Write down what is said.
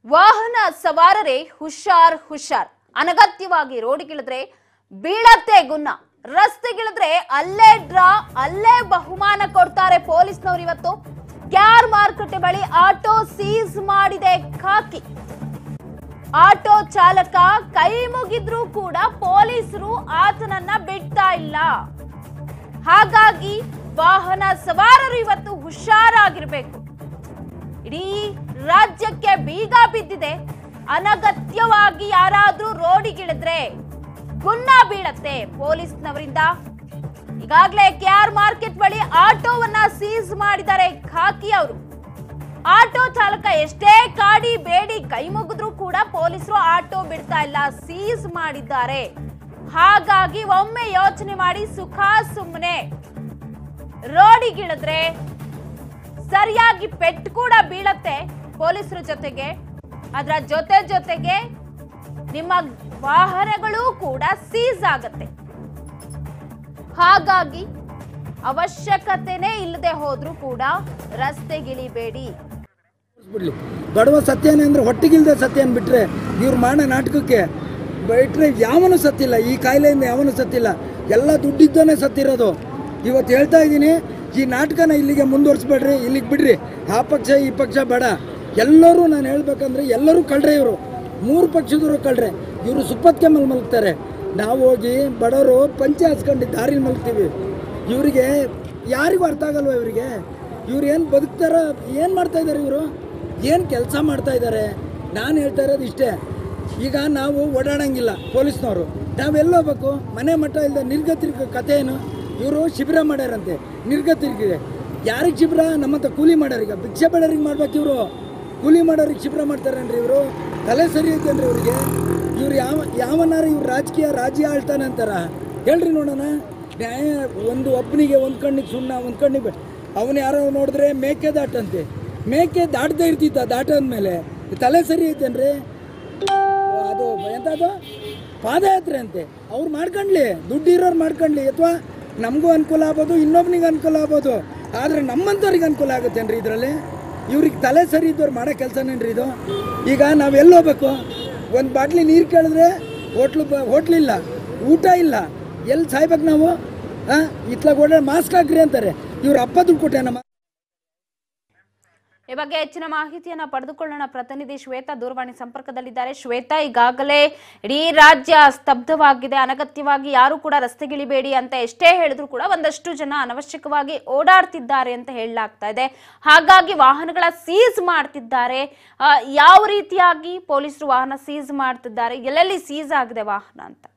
ವಾಹನ ಸವಾರರೇ ಹುಷಾರ್ ಹುಷಾರ್ ಅನಗತ್ಯವಾಗಿ ರೋಡಿಗಿಳಿದ್ರೆ ಬೀಳತ್ತೆ ಗುನ್ನ ರಸ್ತೆಗಿಳಿದ್ರೆ ಅಲ್ಲೇ ಡ್ರಾ ಅಲ್ಲೇ ಬಹುಮಾನ ಕೊಡ್ತಾರೆ ಪೊಲೀಸ್ನವ್ರು ಇವತ್ತು ಕ್ಯಾರ್ ಮಾರುಕಟ್ಟೆ ಬಳಿ ಆಟೋ ಸೀಸ್ ಮಾಡಿದೆ ಖಾಕಿ ಆಟೋ ಚಾಲಕ ಕೈ ಮುಗಿದ್ರೂ ಕೂಡ ಪೊಲೀಸರು ಆತನನ್ನ ಬಿಡ್ತಾ ಇಲ್ಲ ಹಾಗಾಗಿ ವಾಹನ ಸವಾರರು ಇವತ್ತು ಹುಷಾರಾಗಿರ್ಬೇಕು ಇಡೀ ರಾಜ್ಯಕ್ಕೆ ಬೀಗ ಬಿದ್ದಿದೆ ಅನಗತ್ಯವಾಗಿ ಯಾರಾದ್ರೂ ರೋಡಿಗಿಳಿದ್ರೆ ಗುನ್ನ ಬೀಳತ್ತೆ ಪೊಲೀಸ್ನವರಿಂದ ಈಗಾಗಲೇ ಕೆಆರ್ ಮಾರ್ಕೆಟ್ ಬಳಿ ಆಟೋವನ್ನ ಸೀಸ್ ಮಾಡಿದ್ದಾರೆ ಖಾಕಿ ಅವರು ಆಟೋ ಚಾಲಕ ಎಷ್ಟೇ ಕಾಡಿ ಬೇಡಿ ಕೈ ಮುಗಿದ್ರೂ ಕೂಡ ಪೊಲೀಸರು ಆಟೋ ಬಿಡ್ತಾ ಇಲ್ಲ ಸೀಸ್ ಮಾಡಿದ್ದಾರೆ ಹಾಗಾಗಿ ಒಮ್ಮೆ ಯೋಚನೆ ಮಾಡಿ ಸುಖ ಸುಮ್ಮನೆ ರೋಡಿಗಿಳಿದ್ರೆ ಸರಿಯಾಗಿ ಪೆಟ್ಟು ಕೂಡ ಬೀಳತ್ತೆ ಪೊಲೀಸರ ಜೊತೆಗೆ ಅದರ ಜೊತೆ ಜೊತೆಗೆ ನಿಮ್ಮ ವಾಹನಗಳು ಕೂಡ ಸೀಸ್ ಆಗತ್ತೆ ಹಾಗಾಗಿ ಅವಶ್ಯಕತೆನೇ ಇಲ್ಲದೆ ಹೋದ್ರೂ ಕೂಡ ರಸ್ತೆಗಿಳಿಬೇಡಿ ಬಿಡ್ಲಿ ಬಡವ ಸತ್ಯನೇ ಅಂದ್ರೆ ಹೊಟ್ಟಿಗಿಲ್ದೆ ಸತ್ಯನ್ ಬಿಟ್ರೆ ಇವ್ರು ಮಾಡೋ ನಾಟಕಕ್ಕೆ ಬಿಟ್ರೆ ಯಾವನು ಸತ್ತಿಲ್ಲ ಈ ಕಾಯಿಲೆಯಿಂದ ಯಾವನು ಸತ್ತಿಲ್ಲ ಎಲ್ಲ ದುಡ್ಡಿದ್ದಾನೆ ಸತ್ತಿರೋದು ಇವತ್ತು ಹೇಳ್ತಾ ಇದ್ದೀನಿ ಈ ನಾಟಕನ ಇಲ್ಲಿಗೆ ಮುಂದುವರಿಸ್ಬೇಡ್ರಿ ಇಲ್ಲಿಗೆ ಬಿಡ್ರಿ ಆ ಪಕ್ಷ ಈ ಪಕ್ಷ ಬೇಡ ಎಲ್ಲರೂ ನಾನು ಹೇಳ್ಬೇಕಂದ್ರೆ ಎಲ್ಲರೂ ಕಳ್ರೆ ಇವರು ಮೂರು ಪಕ್ಷದವರು ಕಳ್ರೆ ಇವರು ಸುಪ್ಪತ್ತಿಗೆ ಮಲ್ ಮಲಗ್ತಾರೆ ನಾವು ಹೋಗಿ ಬಡವರು ಪಂಚೆ ಹಚ್ಕೊಂಡು ದಾರಿಲಿ ಮಲಗ್ತೀವಿ ಇವರಿಗೆ ಯಾರಿಗೂ ಅರ್ಥ ಆಗಲ್ವ ಇವರಿಗೆ ಇವ್ರು ಏನು ಬದುಕ್ತಾರ ಏನು ಮಾಡ್ತಾ ಇದ್ದಾರೆ ಇವರು ಏನು ಕೆಲಸ ಮಾಡ್ತಾ ಇದ್ದಾರೆ ನಾನು ಹೇಳ್ತಾ ಇರೋದು ಇಷ್ಟೇ ಈಗ ನಾವು ಓಡಾಡಂಗಿಲ್ಲ ಪೊಲೀಸ್ನವರು ನಾವೆಲ್ಲ ಹೋಗ್ಬೇಕು ಮನೆ ಮಠ ಇಲ್ಲದೆ ನಿರ್ಗತಿರ್ಗ ಕಥೆ ಏನು ಇವರು ಶಿಬಿರ ಮಾಡ್ಯಾರಂತೆ ನಿರ್ಗತಿರ್ಗಿದೆ ಯಾರಿಗೆ ಶಿಬಿರ ನಮ್ಮಂತ ಕೂಲಿ ಮಾಡ್ಯಾರ ಈಗ ಭಿಕ್ಷೆ ಬೇಡರಿಗೆ ಮಾಡ್ಬೇಕು ಇವರು ಕೂಲಿ ಮಾಡೋರಿಗೆ ಶಿಬಿರ ಮಾಡ್ತಾರೇನ್ರಿ ಇವರು ತಲೆ ಸರಿ ಐತೇನ್ರಿ ಇವ್ರಿಗೆ ಇವ್ರು ಯಾವ ಯಾವನಾರ ಇವ್ರು ರಾಜಕೀಯ ರಾಜ್ಯ ಆಳ್ತಾನೆ ಅಂತಾರ ಹೇಳ್ರಿ ನೋಡೋಣ ನ್ಯಾಯ ಒಂದು ಒಬ್ಬನಿಗೆ ಒಂದು ಕಣ್ಣಿಗೆ ಸುಣ್ಣ ಒಂದು ಕಣ್ಣಿಗೆ ಬೆ- ಅವನು ಯಾರೋ ನೋಡಿದ್ರೆ ಮೇಕೆ ದಾಟಂತೆ ಮೇಕೆ ದಾಟದೇ ಇರ್ತಿತ್ತ ದಾಟಂದ್ಮೇಲೆ ತಲೆ ಸರಿ ಐತೇನ್ರಿ ಅದು ಎಂಥದ್ದು ಪಾದಯಾತ್ರೆ ಅಂತೆ ಅವ್ರು ಮಾಡ್ಕೊಂಡ್ಲಿ ದುಡ್ಡು ಇರೋರು ಮಾಡ್ಕೊಂಡ್ಲಿ ಅಥವಾ ನಮಗೂ ಅನುಕೂಲ ಆಗ್ಬೋದು ಇನ್ನೊಬ್ನಿಗೆ ಅನುಕೂಲ ಆಗ್ಬೋದು ಆದರೆ ನಮ್ಮಂಥವ್ರಿಗೆ ಅನುಕೂಲ ಆಗುತ್ತೇನ್ರಿ ಇದರಲ್ಲಿ ಇವ್ರಿಗೆ ತಲೆ ಸರಿ ಇದ್ದವ್ರು ಮಾಡೋ ಕೆಲಸನೇನ್ರಿ ಇದು ಈಗ ನಾವು ಎಲ್ಲಿ ಹೋಗ್ಬೇಕು ಒಂದು ಬಾಟ್ಲಿ ನೀರು ಕೇಳಿದ್ರೆ ಹೋಟ್ಲು ಬ ಹೋಟ್ಲಿಲ್ಲ ಊಟ ಇಲ್ಲ ಎಲ್ಲಿ ಸಾಯ್ಬೇಕು ನಾವು ಹಾಂ ಇತ್ಲಾಗ ಓಡಾಡ ಮಾಸ್ಕ್ ಹಾಕ್ರಿ ಅಂತಾರೆ ಇವ್ರ ಅಪ್ಪ ದುಡ್ಡು ಕೊಟ್ಟೆ ನಮ್ಮ ಈ ಬಗ್ಗೆ ಹೆಚ್ಚಿನ ಮಾಹಿತಿಯನ್ನ ಪಡೆದುಕೊಳ್ಳೋಣ ಪ್ರತಿನಿಧಿ ಶ್ವೇತಾ ದೂರವಾಣಿ ಸಂಪರ್ಕದಲ್ಲಿದ್ದಾರೆ ಶ್ವೇತಾ ಈಗಾಗಲೇ ಇಡೀ ರಾಜ್ಯ ಸ್ತಬ್ಧವಾಗಿದೆ ಅನಗತ್ಯವಾಗಿ ಯಾರು ಕೂಡ ರಸ್ತೆಗಿಳಿಬೇಡಿ ಅಂತ ಎಷ್ಟೇ ಹೇಳಿದ್ರು ಕೂಡ ಒಂದಷ್ಟು ಜನ ಅನವಶ್ಯಕವಾಗಿ ಓಡಾಡ್ತಿದ್ದಾರೆ ಅಂತ ಹೇಳಲಾಗ್ತಾ ಇದೆ ಹಾಗಾಗಿ ವಾಹನಗಳ ಸೀಸ್ ಮಾಡ್ತಿದ್ದಾರೆ ಆ, ಯಾವ ರೀತಿಯಾಗಿ ಪೊಲೀಸರು ವಾಹನ ಸೀಸ್ ಮಾಡ್ತಿದ್ದಾರೆ ಎಲ್ಲೆಲ್ಲಿ ಸೀಸ್ ಆಗಿದೆ ವಾಹನ ಅಂತ